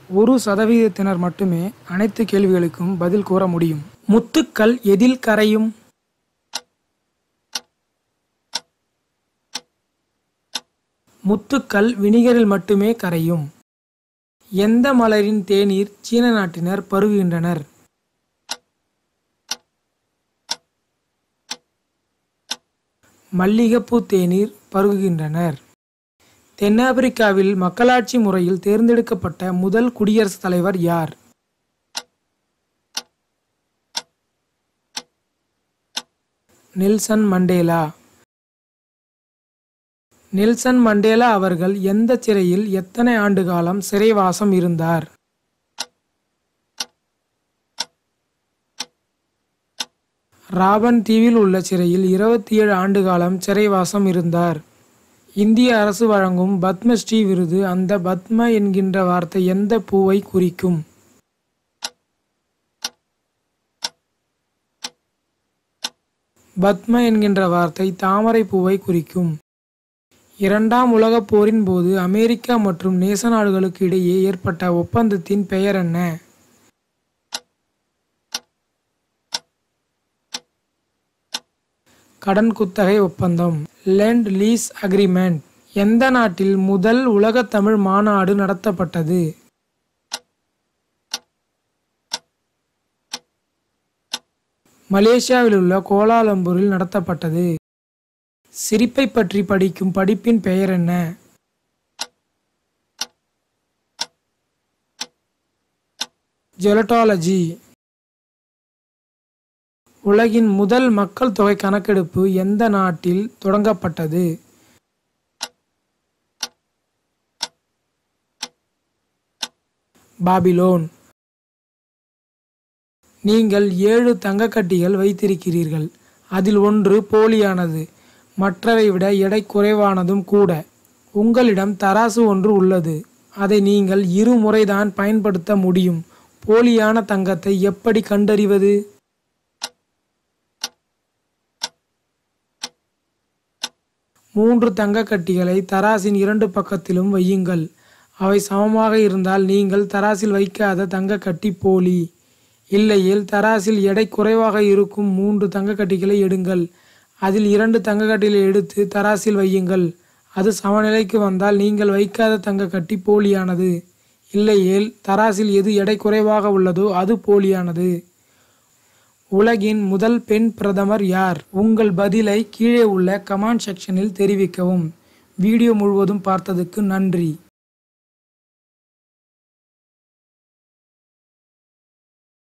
ஒரு சதவீதத்தினர் மட்டுமே அனைத்து கேள்விகளுக்கும் பதில் கூற முடியும் முத்துக்கள் எதில் கரையும் முத்துக்கள் வினிகரில் மட்டுமே கரையும் எந்த மலரின் தேநீர் சீன நாட்டினர் பருகுகின்றனர் மல்லிகைப்பூ தேநீர் பருகுகின்றனர் தென்னாப்பிரிக்காவில் மக்களாட்சி முறையில் தேர்ந்தெடுக்கப்பட்ட முதல் குடியரசுத் தலைவர் யார் நெல்சன் மண்டேலா நெல்சன் மண்டேலா அவர்கள் எந்த சிறையில் எத்தனை ஆண்டு காலம் சிறைவாசம் இருந்தார் ராபன் தீவில் உள்ள சிறையில் இருபத்தி ஏழு ஆண்டு காலம் சிறைவாசம் இருந்தார் இந்திய அரசு வழங்கும் பத்மஸ்ரீ விருது அந்த பத்ம என்கின்ற வார்த்தை எந்த பூவை குறிக்கும் பத்ம என்கின்ற வார்த்தை தாமரை பூவை குறிக்கும் இரண்டாம் உலகப் போரின் போது அமெரிக்கா மற்றும் நேச நாடுகளுக்கு இடையே ஏற்பட்ட ஒப்பந்தத்தின் பெயர் என்ன கடன் குத்தகை ஒப்பந்தம் லெண்ட் லீஸ் அக்ரிமெண்ட் எந்த நாட்டில் முதல் உலக தமிழ் மாநாடு நடத்தப்பட்டது மலேசியாவில் உள்ள கோலாலம்பூரில் நடத்தப்பட்டது சிரிப்பை பற்றி படிக்கும் படிப்பின் பெயர் என்ன ஜெலட்டாலஜி உலகின் முதல் மக்கள் தொகை கணக்கெடுப்பு எந்த நாட்டில் தொடங்கப்பட்டது பாபிலோன் நீங்கள் ஏழு தங்கக்கட்டிகள் வைத்திருக்கிறீர்கள் அதில் ஒன்று போலியானது மற்றவை விட எடை குறைவானதும் கூட உங்களிடம் தராசு ஒன்று உள்ளது அதை நீங்கள் இருமுறைதான் பயன்படுத்த முடியும் போலியான தங்கத்தை எப்படி கண்டறிவது மூன்று தங்கக்கட்டிகளை தராசின் இரண்டு பக்கத்திலும் வையுங்கள் அவை சமமாக இருந்தால் நீங்கள் தராசில் வைக்காத தங்கக்கட்டி போலி இல்லையேல் தராசில் எடை குறைவாக இருக்கும் மூன்று தங்கக்கட்டிகளை எடுங்கள் அதில் இரண்டு தங்கக்கட்டிகளை எடுத்து தராசில் வையுங்கள் அது சமநிலைக்கு வந்தால் நீங்கள் வைக்காத தங்கக்கட்டி போலியானது இல்லையேல் தராசில் எது எடை குறைவாக உள்ளதோ அது போலியானது உலகின் முதல் பெண் பிரதமர் யார் உங்கள் பதிலை கீழே உள்ள கமெண்ட் செக்ஷனில் தெரிவிக்கவும் வீடியோ முழுவதும் பார்த்ததுக்கு நன்றி